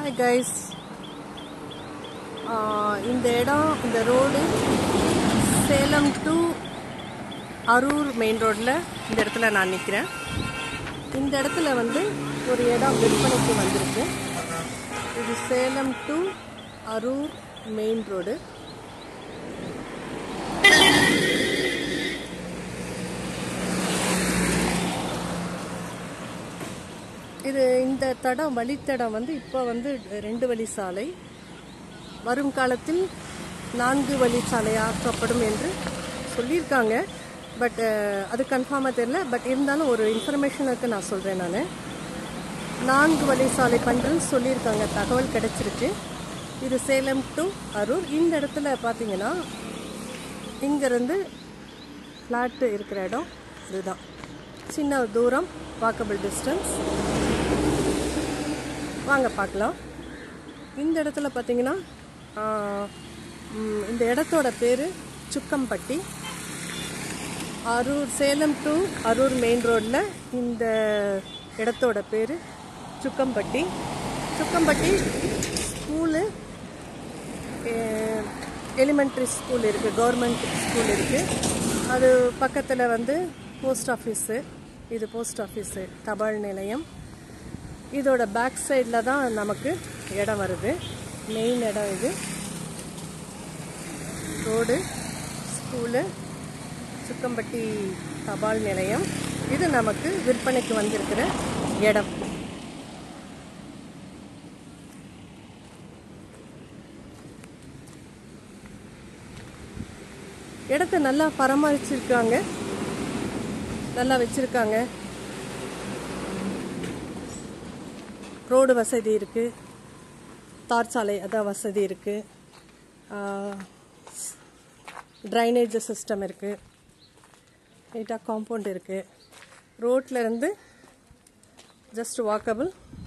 hi guys இந்த இடம் இந்த road Salem to Arur main ரோட்டில் இந்த இடத்துல நான் நிற்கிறேன் இந்த இடத்துல வந்து ஒரு இடம் விற்பனைக்கு வந்திருக்கு இது Salem to Arur main road இது இந்த தடம் வழித்தடம் வந்து இப்போ வந்து ரெண்டு வழி சாலை வரும் காலத்தில் நான்கு வழி சாலையாக்கப்படும் என்று சொல்லியிருக்காங்க பட் அது கன்ஃபார்மாக தெரியல பட் இருந்தாலும் ஒரு இன்ஃபர்மேஷனுக்கு நான் சொல்கிறேன் நான் நான்கு வழி சாலை பண்ணுறேன்னு சொல்லியிருக்காங்க தகவல் கிடைச்சிருக்கு இது சேலம் டு அரூர் இந்த இடத்துல பார்த்தீங்கன்னா இங்கேருந்து ஃப்ளாட்டு இருக்கிற இடம் இதுதான் சின்ன தூரம் வாக்கபிள் டிஸ்டன்ஸ் வாங்க பார்க்கலாம் இந்த இடத்துல பார்த்தீங்கன்னா ஆஹ், ம், இந்த இடத்தோட பேர் சுக்கம்பட்டி அரூர் சேலம் டு அரூர் மெயின் ரோட்டில் இந்த இடத்தோட பேர் Sukkampatti Sukkampatti school elementary school இருக்குது கவர்மெண்ட் ஸ்கூல் இருக்குது அது பக்கத்தில் வந்து போஸ்ட் ஆஃபீஸு இது போஸ்ட் ஆஃபீஸு தபால் நிலையம் இதோட பேக் சைடில் தான் நமக்கு இடம் வருது மெயின் இடம் இது ரோடு ஸ்கூலு சுக்கம்பட்டி தபால் நிலையம் இது நமக்கு விற்பனைக்கு வந்திருக்கிற இடம் இடத்த நல்லா பராமரிச்சிருக்காங்க நல்லா வச்சிருக்காங்க ரோடு வசதி இருக்குது தார் சாலை அதான் வசதி இருக்குது ட்ரைனேஜ் சிஸ்டம் இருக்குது நீட்டாக காம்பவுண்ட் இருக்குது ரோட்டில் இருந்து ஜஸ்ட் வாக்கபிள்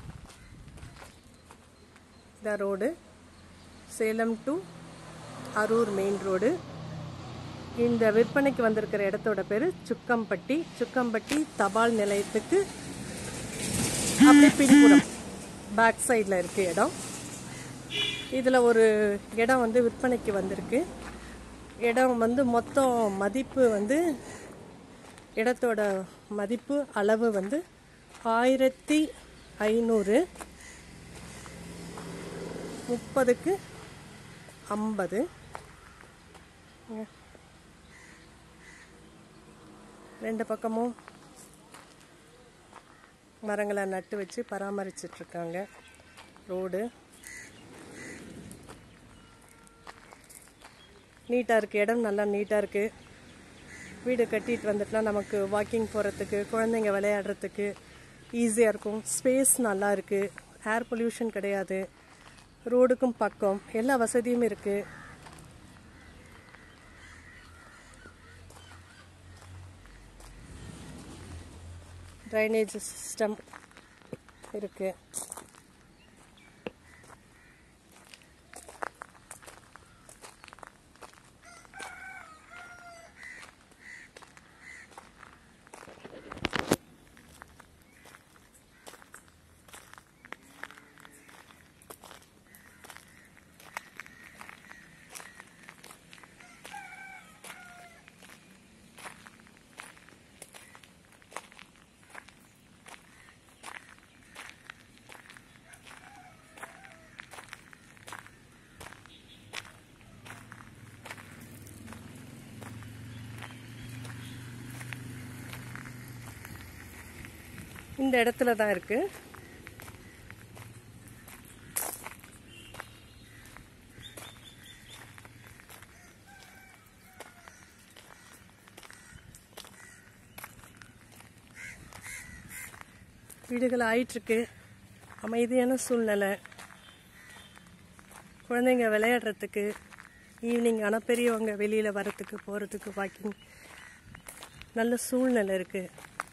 இதான் road Salem to Arur main road இந்த விற்பனைக்கு வந்திருக்கிற இடத்தோட பேர் சுக்கம்பட்டி சுக்கம்பட்டி தபால் நிலையத்துக்கு அப்படியே பின்புறம் பேக் சைடில் இருக்கு இடம் இதில் ஒரு இடம் வந்து விற்பனைக்கு வந்திருக்கு இடம் வந்து மொத்தம் மதிப்பு வந்து இடத்தோட மதிப்பு அளவு வந்து ஆயிரத்தி ஐநூறு முப்பதுக்கு ஐம்பது ரெண்டு பக்கமும் மரங்களை நட்டு வச்சு பராமரிச்சிட்டு இருக்காங்க ரோடு நீட்டாக இருக்குது இடம் நல்லா நீட்டாக இருக்குது வீடு கட்டிட்டு வந்துட்டுனா நமக்கு வாக்கிங் போகிறதுக்கு குழந்தைங்க விளையாடுறதுக்கு ஈஸியாக இருக்கும் ஸ்பேஸ் நல்லா இருக்குது ஏர் பொல்யூஷன் கிடையாது ரோடுக்கும் பக்கம் எல்லா வசதியும் இருக்குது ட்ரைனேஜ் சிஸ்டம் இருக்குது இந்த இடத்துல தான் இருக்கு வீடுகள் ஆயிட்டிருக்கு அமைதியான சூழ்நிலை குழந்தைங்க விளையாடுறதுக்கு ஈவினிங் ஆனால் பெரியவங்க வெளியில் வரத்துக்கு போகிறதுக்கு வாக்கிங் நல்ல சூழ்நிலை இருக்குது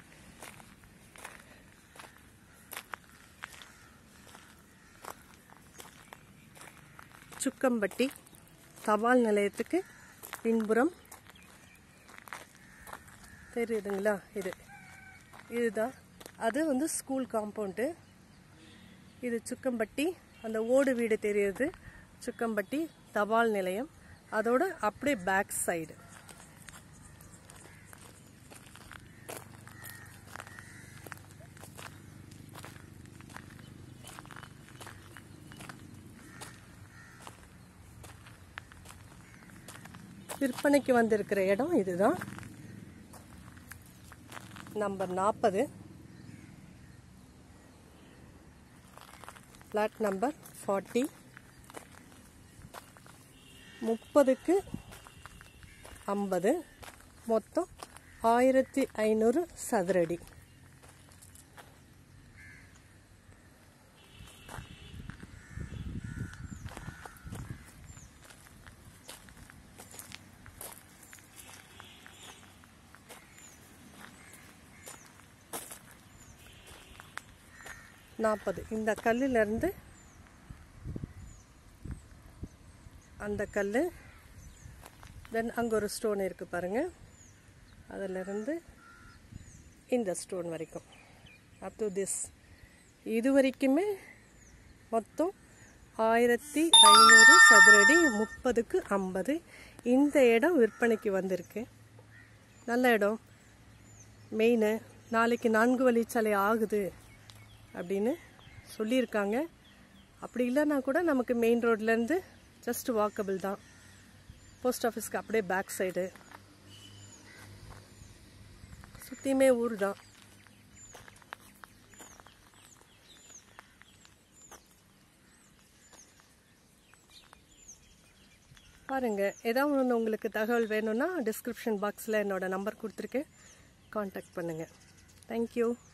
சுக்கம்பட்டி தபால் நிலையத்துக்கு பின்புறம் தெரியுதுங்களா இது இதுதான் அது வந்து ஸ்கூல் காம்பவுண்டு இது சுக்கம்பட்டி அந்த ஓடு வீடு தெரியுது சுக்கம்பட்டி தபால் நிலையம் அதோட அப்படியே பேக் சைடு விற்பனைக்கு வந்திருக்கிற இடம் இதுதான் நம்பர் நாற்பது பிளாட் நம்பர் ஃபார்ட்டி முப்பதுக்கு ஐம்பது மொத்தம் ஆயிரத்தி ஐநூறு சதுரடி நாற்பது இந்த கல்லிலிருந்து அந்த கல் தென் அங்கே ஒரு ஸ்டோன் இருக்குது பாருங்கள் அதிலிருந்து இந்த ஸ்டோன் வரைக்கும் அப் டு திஸ் இது வரைக்குமே மொத்தம் ஆயிரத்தி ஐநூறு சதுரடி முப்பதுக்கு ஐம்பது இந்த இடம் விற்பனைக்கு வந்திருக்கு நல்ல இடம் மெயின் நாளைக்கு நான்கு வழிச்சாலை ஆகுது அப்படின்னு சொல்லியிருக்காங்க அப்படி இல்லைன்னா கூட நமக்கு மெயின் ரோட்லேருந்து ஜஸ்ட் வாக்கபிள் தான் போஸ்ட் ஆஃபீஸ்க்கு அப்படியே பேக் சைடு சுற்றியுமே ஊர் தான் பாருங்கள் ஏதாவது ஒன்று உங்களுக்கு தகவல் வேணும்னா டிஸ்கிரிப்ஷன் பாக்ஸில் என்னோடய நம்பர் கொடுத்துருக்கேன் காண்டாக்ட் பண்ணுங்கள் தேங்க்யூ